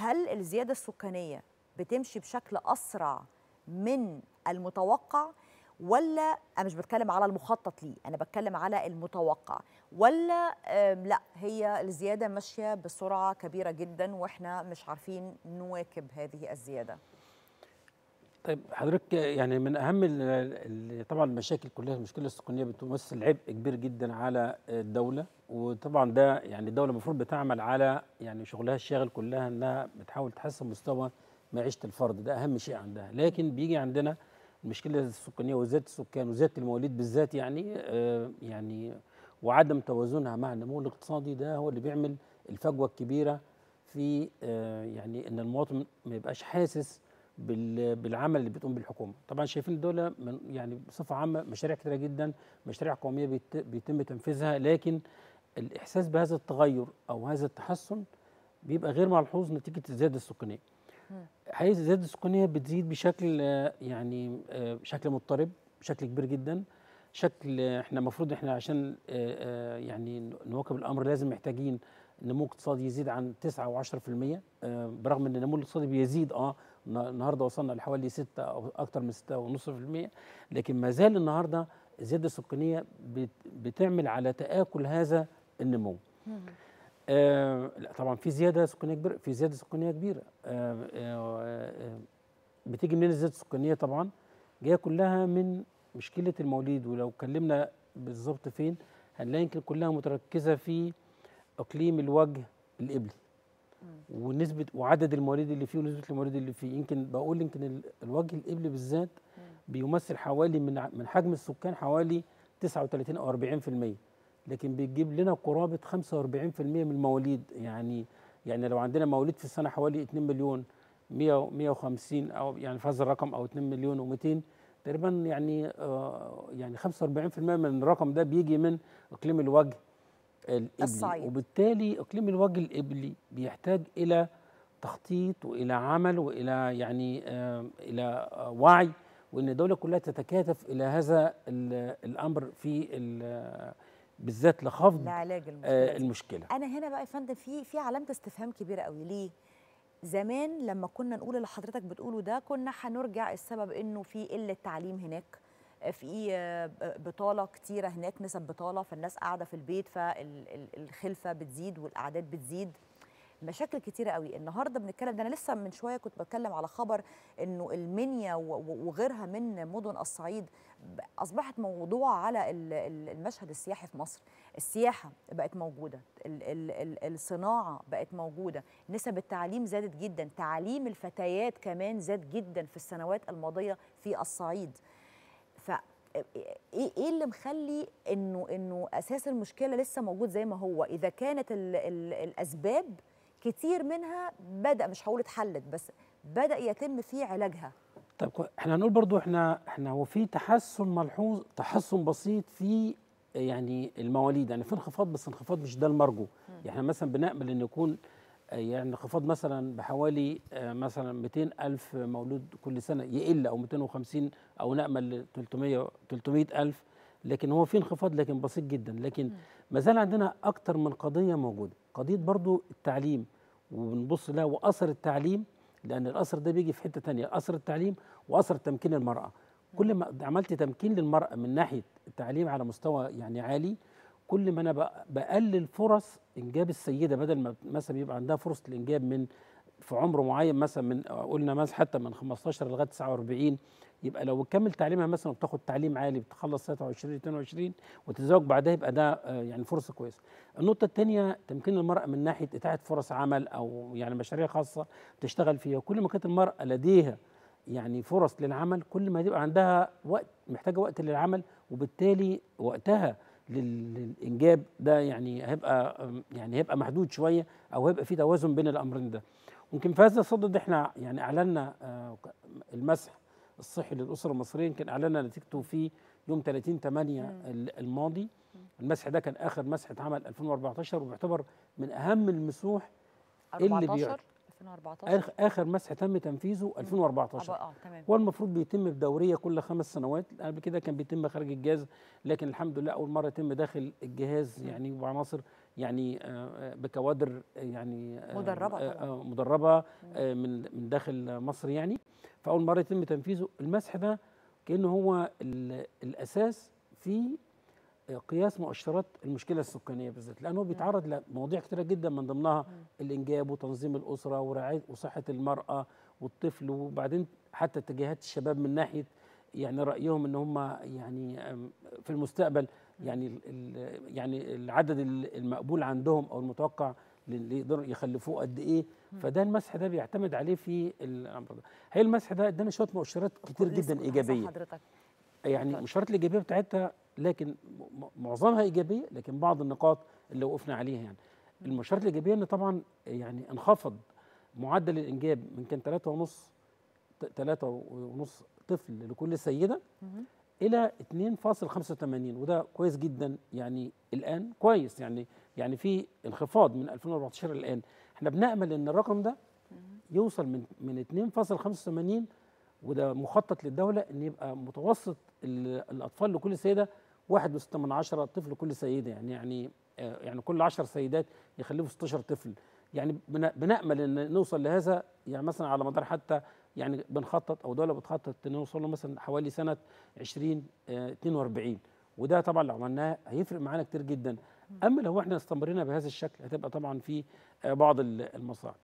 هل الزياده السكانيه بتمشي بشكل اسرع من المتوقع ولا انا مش بتكلم على المخطط ليه انا بتكلم على المتوقع ولا آم، لا هي الزياده ماشيه بسرعه كبيره جدا واحنا مش عارفين نواكب هذه الزياده طيب حضرتك يعني من اهم ال- ال- طبعا المشاكل كلها المشكله السكانيه بتمثل عبء كبير جدا على الدوله وطبعا ده يعني الدوله المفروض بتعمل على يعني شغلها الشاغل كلها انها بتحاول تحسن مستوى معيشه الفرد ده اهم شيء عندها لكن بيجي عندنا المشكله السكانيه وزياده السكان وزياده المواليد بالذات يعني آه يعني وعدم توازنها مع النمو الاقتصادي ده هو اللي بيعمل الفجوه الكبيره في آه يعني ان المواطن ما يبقاش حاسس بال- بالعمل اللي بتقوم بالحكومه طبعا شايفين الدوله من يعني بصفه عامه مشاريع كتيره جدا مشاريع قوميه بيت- بيتم تنفيذها لكن الاحساس بهذا التغير او هذا التحسن بيبقى غير ملحوظ نتيجه الزياده السكانيه حقيقه الزياده السكانيه بتزيد بشكل آه، يعني آه، بشكل مضطرب بشكل كبير جدا شكل آه، احنا المفروض احنا عشان آه، آه، يعني نواكب الامر لازم محتاجين نمو اقتصادي يزيد عن 9 و10% آه، برغم ان النمو الاقتصادي بيزيد اه النا- النهارده وصلنا لحوالي 6 او اكثر من 6.5% لكن ما زال النهارده الزياده السكانيه بت- بتعمل على تاكل هذا النمو آه لا طبعا في زياده سكانيه كبيره في زياده سكانيه كبيره آه آه آه بتيجي منين الزياده السكانيه طبعا جايه كلها من مشكله المواليد ولو اتكلمنا بالظبط فين هنلاقي يمكن كلها متركزه في اقليم الوجه القبلي ونسبه وعدد المواليد اللي فيه ونسبه المواليد اللي فيه يمكن بقول يمكن ال- الوجه القبلي بالذات بيمثل حوالي من ع- من حجم السكان حوالي 39 او 40% لكن بيجيب لنا قرابه 45% من المواليد يعني يعني لو عندنا مواليد في السنه حوالي 2 مليون 100 150 او يعني في هذا الرقم او 2 مليون و200 تقريبا يعني آه يعني 45% من الرقم ده بيجي من اقليم الوجه القبلي الصعيد. وبالتالي اقليم الوجه القبلي بيحتاج الى تخطيط والى عمل والى يعني آه الى آه وعي وان الدوله كلها تتكاتف الى هذا ال- الامر في ال- بالذات لخفض لعلاج المشكله آه دي. المشكله انا هنا بقى يا فندم في في علامه استفهام كبيره قوي ليه زمان لما كنا نقول اللي حضرتك بتقوله ده كنا هنرجع السبب انه في قله تعليم هناك في آه، بطاله كتيره هناك نسب بطاله فالناس قاعده في البيت فالخلفه بتزيد والاعداد بتزيد مشاكل كتيرة قوي النهارده بنتكلم ده انا لسه من شويه كنت بتكلم على خبر انه المنيا و- و- وغيرها من مدن الصعيد ب- اصبحت موضوع على ال- ال- المشهد السياحي في مصر السياحه بقت موجوده ال ال ال الصناعه بقت موجوده نسب التعليم زادت جدا تعليم الفتيات كمان زاد جدا في السنوات الماضيه في الصعيد ف ايه ايه اللي مخلي انه انه اساس المشكله لسه موجود زي ما هو اذا كانت ال ال الاسباب كتير منها بدا مش هقول اتحلت بس بدا يتم فيه علاجها طب كوي- احنا هنقول برضو احنا احنا هو في تحسن ملحوظ تحسن بسيط في يعني المواليد يعني في انخفاض بس انخفاض مش ده المرجو يعني احنا مثلا بنأمل ان يكون آه، يعني انخفاض مثلا بحوالي آه، مثلا 200 ألف مولود كل سنة يقل أو 250 أو نأمل 300 300 ألف لكن هو في انخفاض لكن بسيط جدا لكن ما زال عندنا أكتر من قضية موجودة قضية برضو التعليم وبنبص لها وأثر التعليم لأن الأثر ده بيجي في حتة تانية أثر التعليم وأثر تمكين المرأة كل ما عملت تمكين للمرأة من ناحية التعليم على مستوى يعني عالي كل ما انا بق- بقلل فرص انجاب السيده بدل ما مثلا يبقى عندها فرصه الانجاب من في عمر معين مثلا من قلنا مثلا حتى من 15 لغايه 49 يبقى لو بتكمل تعليمها مثلا وبتاخد تعليم عالي بتخلص 23 22 وتتزوج بعدها يبقى ده آه، يعني فرصه كويسه. النقطه الثانيه تمكين المراه من ناحيه اتاحه فرص عمل او يعني مشاريع خاصه تشتغل فيها كل ما كانت المراه لديها يعني فرص للعمل كل ما يبقى عندها وقت محتاجه وقت للعمل وبالتالي وقتها لل- للانجاب ده يعني هيبقى أم، يعني هيبقى محدود شويه او هيبقى في توازن بين الامرين ده ممكن في هذا الصدد احنا يعني اعلنا آه، ك- المسح الصحي للاسره المصريه يمكن اعلنا نتيجته في يوم 30 8 ال- الماضي المسح ده كان اخر مسح اتعمل 2014 وبيعتبر من اهم المسوح اللي 14 بيع- 2014 آخر- اخر مسح تم تنفيذه 2014 اه تمام هو المفروض بيتم بدوريه كل خمس سنوات قبل كده كان بيتم خارج الجهاز لكن الحمد لله اول مره يتم داخل الجهاز يعني وعناصر يعني آه، بكوادر يعني آه، مدربة آه، طبعاً. آه، مدربه آه، من من داخل مصر يعني فاول مره يتم تنفيذه المسح ده كانه هو ال- الاساس في قياس مؤشرات المشكله السكانيه بالذات لانه بيتعرض لمواضيع كثيره جدا من ضمنها الانجاب وتنظيم الاسره ورعايه وصحه المراه والطفل وبعدين حتى اتجاهات الشباب من ناحيه يعني رايهم ان هم يعني أم، في المستقبل يعني ال- ال- يعني العدد ال- المقبول عندهم او المتوقع اللي يقدروا يخلفوه قد ايه فده المسح ده بيعتمد عليه في الامر ده هي المسح ده ادانا شويه مؤشرات كتير لسه جدا كنت هسأل ايجابيه حضرتك يعني اتفضل. المؤشرات الايجابيه بتاعتها لكن م- م- معظمها ايجابيه لكن بعض النقاط اللي وقفنا عليها يعني المؤشرات الايجابيه ان طبعا يعني انخفض معدل الانجاب من كان 3 ونص 3 ونص طفل لكل سيده مهم. الى 2.85 وده كويس جدا يعني الان كويس يعني يعني في انخفاض من 2014 الان احنا بنامل ان الرقم ده يوصل من من 2.85 وده مخطط للدوله ان يبقى متوسط ال- الاطفال لكل سيده 1.6 من عشرة طفل لكل سيده يعني يعني آه، يعني كل 10 سيدات يخلفوا 16 طفل يعني بن- بنامل ان نوصل لهذا يعني مثلا على مدار حتى يعني بنخطط او دوله بتخطط ان نوصل له مثلا حوالي سنه 20 آه، 42 وده طبعا لو عملناه هيفرق معانا كتير جدا اما لو احنا استمرينا بهذا الشكل هتبقى طبعا في آه، بعض ال- المصاعب